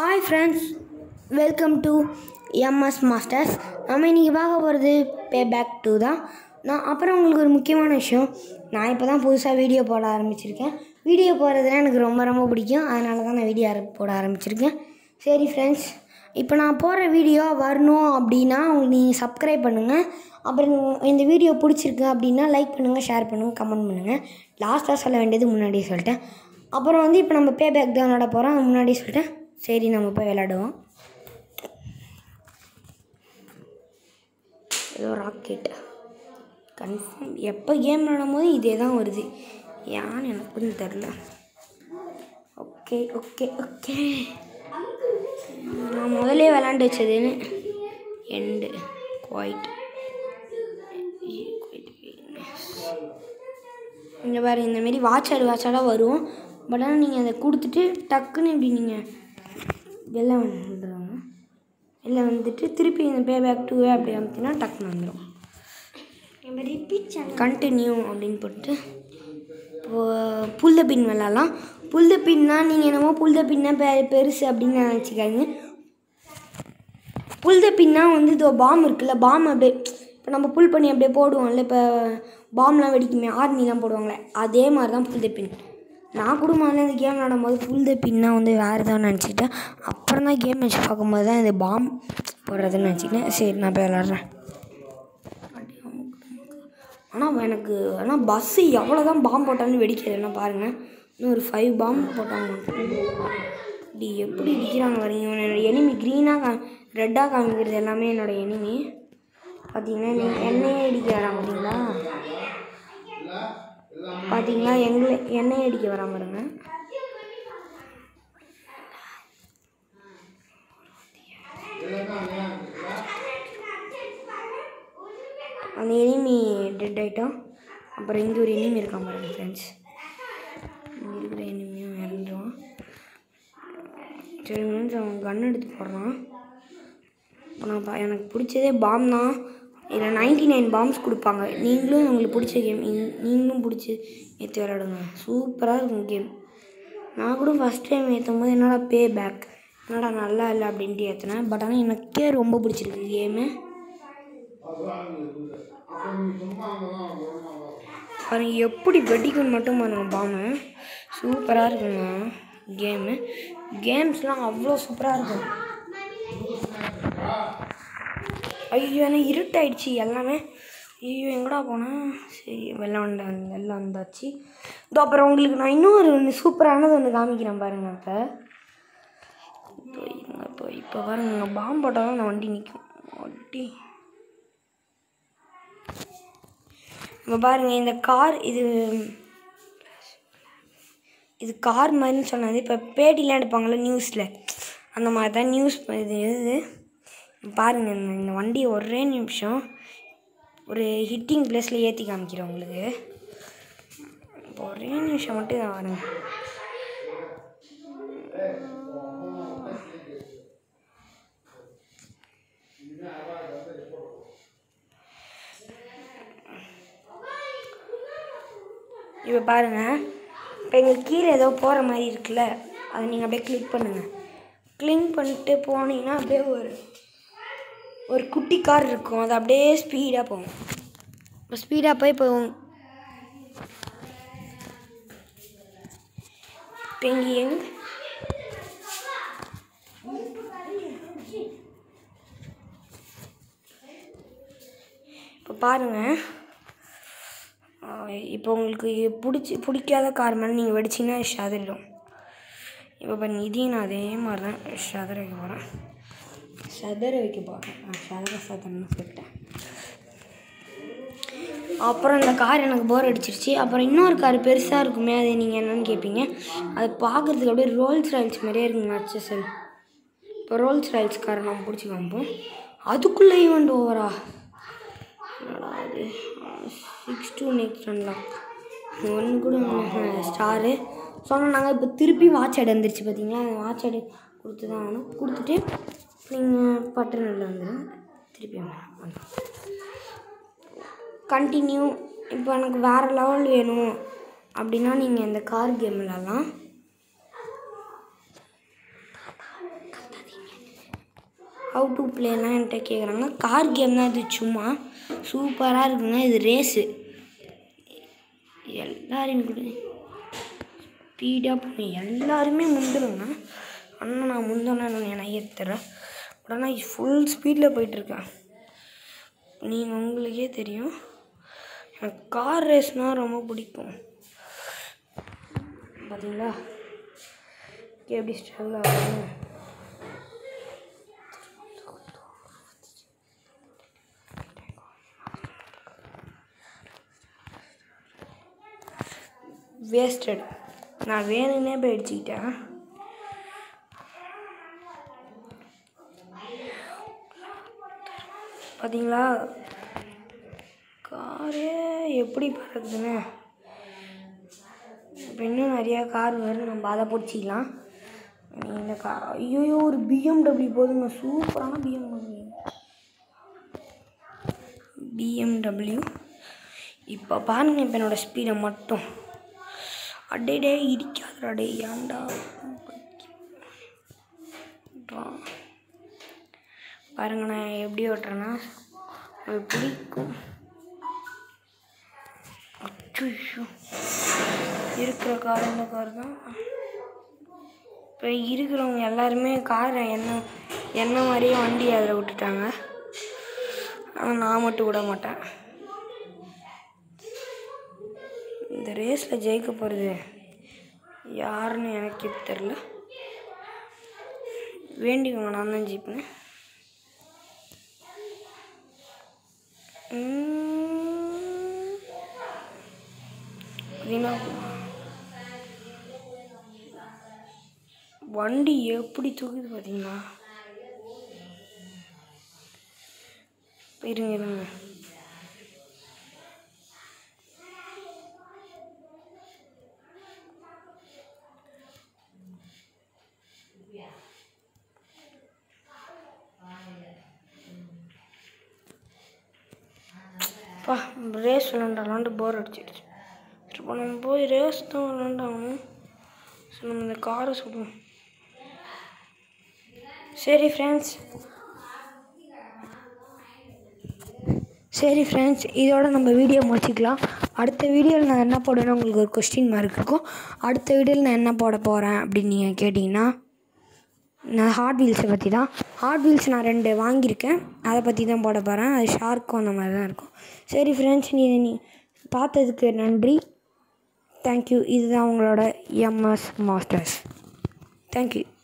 Hi friends welcome to MS masters நம்ம இன்றைக்கி பார்க்க போகிறது பே பேக் டூ தான் நான் அப்புறம் உங்களுக்கு ஒரு முக்கியமான விஷயம் நான் இப்போ தான் புதுசாக வீடியோ போட ஆரம்பிச்சிருக்கேன் வீடியோ போடுறதுனா எனக்கு ரொம்ப ரொம்ப பிடிக்கும் அதனால தான் நான் வீடியோ ஆர- போட ஆரம்பிச்சிருக்கேன் சரி ஃப்ரெண்ட்ஸ் இப்போ நான் போடுற வீடியோ வரணும் அப்படின்னா உங்களுக்கு நீங்கள் சப்ஸ்கிரைப் பண்ணுங்கள் அப்புறம் இந்த வீடியோ பிடிச்சிருக்கு அப்படின்னா லைக் பண்ணுங்கள் ஷேர் பண்ணுங்கள் கமெண்ட் பண்ணுங்கள் லாஸ்ட்டாக சொல்ல வேண்டியது முன்னாடியே சொல்லிட்டேன் அப்புறம் வந்து இப்போ நம்ம பே பேக் தான் விளாட போகிறோம் முன்னாடியே சொல்லிட்டேன் சரி நம்ம போய் விளாடுவோம் ஏதோ ராக்கெட் கன்ஃபார்ம் எப்போ கேம் விளாடும் போது இதே தான் வருது ஏன்னு எனக்குன்னு தெரில ஓகே ஓகே ஓகே நான் முதல்ல விளாண்டு வச்சதுன்னு எண்டு குவைட் இங்கே பாரு இந்தமாரி வாட்சாடு வாட்சாடாக வரும் பட் ஆனால் நீங்கள் அதை கொடுத்துட்டு டக்குன்னு இப்படி நீங்கள் வெளில வந்துடுவாங்க வெளில வந்துட்டு திருப்பி இந்த பே பேக் டூ அப்படி அமுத்தினா டக்குன்னு வந்துடும் கண்டினியூ அப்படின்னு போட்டு இப்போ புல் த பின் விளாட்லாம் புல் த பின்னா நீங்கள் என்னமோ புல் த பின்னா பெ பெருசு அப்படின்னு நினச்சிக்காதீங்க புல் த பின்னா வந்து இதோ பாம் இருக்குல்ல பாம் அப்படியே இப்போ நம்ம புல் பண்ணி அப்படியே போடுவோம்ல இப்போ பாம்லாம் வெடிக்குமே ஆர்மிலாம் போடுவாங்களே அதே மாதிரி தான் புல் த பின் நான் கூட முதல்ல இந்த கேம் விளாடும்போது புல் த பின்னா வந்து வேறு ஏதோ நினச்சிக்கிட்டேன் அப்புறம் தான் கேம் வச்சு பார்க்கும்போது தான் இது பாம் போடுறதுன்னு நினச்சிக்கிட்டேன் சரி நான் போய் விளாட்றேன் ஆனால் எனக்கு ஆனால் பஸ்ஸு எவ்வளோ தான் பாம் போட்டாலும் வெடிக்கிறதுனா பாருங்கள் இன்னும் ஒரு ஃபைவ் பாம் போட்டாங்க இப்படி எப்படி அடிக்கிறாங்க வரீங்க என்னோடய எனிமி க்ரீனாக கா ரெட்டாக காமிக்கிறது எல்லாமே என்னோடய எனிமி பார்த்தீங்கன்னா நீ எண்ணெயே அடிக்க வரான் பார்த்தீங்களா பார்த்தீங்களா எங்களை எண்ணெய் அடிக்க வராம பாருங்க அந்த எனிமி டெட் ஆகிட்டோம் அப்புறம் இங்கே ஒரு எனிமி இருக்கான் பாருங்க ஃப்ரெண்ட்ஸ் இங்கே இருக்கிற எனிமியும் இறந்துருவான் சரி மீன்ஸ் அவன் கன் எடுத்து போடுறான் இப்போ நான் பா- எனக்கு பிடிச்சதே பாம் தான் இதில் நைன்டி நைன் பாம்ஸ் கொடுப்பாங்க நீங்களும் உங்களுக்கு பிடிச்ச கேம் நீங்களும் பிடிச்சி ஏற்றி விளையாடுங்க சூப்பராக இருக்கும் கேம் நான் கூட ஃபஸ்ட் டைம் ஏற்றும் போது என்னடா பே பேக் என்னடா நல்லா இல்லை அப்படின்ட்டு ஏற்றினேன் பட் ஆனால் எனக்கே ரொம்ப பிடிச்சிருக்கு கேமு பாருங்க எப்படி வெடிக்கும்னு மட்டும் பாருங்க பாமு சூப்பராக இருக்குங்க கேமு கேம்ஸ்லாம் அவ்வளோ சூப்பராக இருக்கும் ஐயோ என்ன இருட்டாயிடுச்சு எல்லாமே ஐயோ எங்கடா போனேன் சரி வெளில வந்த வெளில வந்தாச்சு இதோ அப்புறம் உங்களுக்கு நான் இன்னொரு ஒன்று சூப்பரானது ஒன்று காமிக்கிறேன் பாருங்க இப்போ இப்போ இருங்க, இப்போ இப்போ பாருங்க பாம்பு போட்டால் தான் அந்த வண்டி நிற்கும் வண்டி இப்போ பாருங்க இந்த கார் இது இது கார் மாதிரின்னு சொன்னது இப்போ பேட்டிலாம் எடுப்பாங்கள்ல நியூஸில் அந்த மாதிரி தான் நியூஸ் இது இது பாருங்கள் இந்த இந்த வண்டி ஒரே நிமிஷம் ஒரு ஹிட்டிங் பிளேஸில் ஏற்றி காமிக்கிறேன் உங்களுக்கு இப்போ ஒரே நிமிஷம் மட்டும் நான் வரேன் இப்போ பாருங்கள் இப்போ எங்களுக்கு கீழே ஏதோ போகிற மாதிரி இருக்குல்ல அதை நீங்கள் அப்படியே கிளிக் பண்ணுங்கள் கிளிக் பண்ணிட்டு போனீங்கன்னா அப்படியே ஒரு ஒரு குட்டி கார் இருக்கும் அது அப்படியே ஸ்பீடாக போகும் இப்போ ஸ்பீடாக போய் இப்போ உங்க- இப்போ இங்கே எங்க இப்போ பாருங்கள் இப்போ உங்களுக்கு பிடிச்சி பிடிக்காத கார் மாதிரி நீங்கள் வெடிச்சிங்கன்னா ஷதறிடும் இப்போ பாருங்க இதையும் நான் அதே மாதிரி தான் ஷதற வைக்க போகிறேன் சதற வைக்க போகிறேன் நான் சதற சதறன்னு சொல்லிட்டேன் அப்புறம் இந்த கார் எனக்கு போர் அடிச்சிருச்சு அப்புறம் இன்னொரு கார் பெருசாக இருக்குமே அது நீங்கள் என்னன்னு கேட்பீங்க அது பார்க்குறதுக்கு அப்படியே ரோல்ஸ் ராயல்ஸ் மாதிரியே இருக்குங்க ஹச்எஸ்எல் இப்போ ரோல்ஸ் ராயல்ஸ் காரை நம்ம பிடிச்சி காமிப்போம் அதுக்குள்ளே ஈவெண்ட் ஓவரா என்னடா அது சிக்ஸ் டூ நெக்ஸ்ட் ரன்லாம் ஒன்று கூட ஸ்டாரு சொன்னோம் நாங்கள் இப்போ திருப்பி வாட்ச் அடை வந்துருச்சு பார்த்தீங்களா அந்த வாட்ச் அடை கொடுத்து தான் ஆகணும் கொடுத்துட்டு நீங்கள் பட்டனில் வந்துடும் திருப்பி வந்துடும் கண்டினியூ இப்போ எனக்கு வேறு லெவல் வேணும் அப்படின்னா நீங்கள் இந்த கார் கேம் விளாட்லாம் ஹவு டு பிளேலாம் என்கிட்ட கேட்குறாங்க கார் கேம் தான் இது சும்மா சூப்பராக இருக்குங்க இது ரேஸு எல்லாரையும் கூட ஸ்பீடாக போய் எல்லாருமே முந்துருங்க ஆனால் நான் முந்தனா எனக்கு ஏற்றுறேன் பட் ஆனால் ஃபுல் ஸ்பீடில் போயிட்டுருக்கேன் நீங்கள் உங்களுக்கே தெரியும் எனக்கு கார் ரேஸ்னால் ரொம்ப பிடிக்கும் பார்த்தீங்களா எப்படி ஸ்ட்ரகிள் ஆகுது வேஸ்டட் நான் வேணும்னே போய் அடிச்சுக்கிட்டேன் பார்த்தீங்களா காரே எப்படி பறக்குதுன்னு இப்போ இன்னும் நிறையா கார் வரும் நம்ம அதை பிடிச்சிக்கலாம் இந்த கா ஐயோ ஒரு பிஎம்டபிள்யூ போதுங்க சூப்பரான பிஎம்டபிள்யூ பிஎம்டபிள்யூ இப்போ பாருங்க இப்போ என்னோடய ஸ்பீடை மட்டும் அடே டே இடிக்காதடா டே ஏன்டா வா. பாருங்க நான் எப்படி ஓட்டுறேன்னா உங்களுக்கு பிடிக்கும் அச்சோ இருக்கிற கார் இந்த கார் தான் இப்போ இருக்கிறவங்க எல்லாருமே காரை என்ன என்ன மாதிரியே வண்டி அதில் விட்டுட்டாங்க ஆனால் நான் மட்டும் விட மாட்டேன் இந்த ரேஸில் ஜெயிக்க போகிறது யாருன்னு எனக்கு தெரில வேண்டிக்கோங்க நான் தான் ஜெயிப்பேன் உம். பார்த்தீங்களா வண்டி எப்படி தூக்குது பார்த்தீங்களா இருங்க இருங்க பா ரேஸ் விளாண்டாலான்ட்டு போர் அடிச்சிடுச்சு சரி இப்போ நம்ம போய் ரேஸ் தான் விளாண்டாகணும் சரி நம்ம இந்த காரை சுடுவோம் சரி ஃப்ரெண்ட்ஸ் சரி ஃப்ரெண்ட்ஸ் இதோட நம்ம வீடியோ முடிச்சிக்கலாம் அடுத்த வீடியோவில் நான் என்ன போடுவேன்னு உங்களுக்கு ஒரு கொஸ்டின் மார்க் இருக்கும் அடுத்த வீடியோவில் நான் என்ன போட போகிறேன் அப்படின்னு நீங்கள் கேட்டிங்கன்னா நான் ஹார்ட் வீல்ஸை பற்றி தான் ஹார்ட் வீல்ஸ் நான் ரெண்டு வாங்கியிருக்கேன் அதை பற்றி தான் போட போகிறேன் அது ஷார்க்கும் அந்த மாதிரி தான் இருக்கும் சரி ஃப்ரெண்ட்ஸ் நீ நீ பார்த்ததுக்கு நன்றி தேங்க்யூ இதுதான் உங்களோட எம்எஸ் மாஸ்டர்ஸ் தேங்க்யூ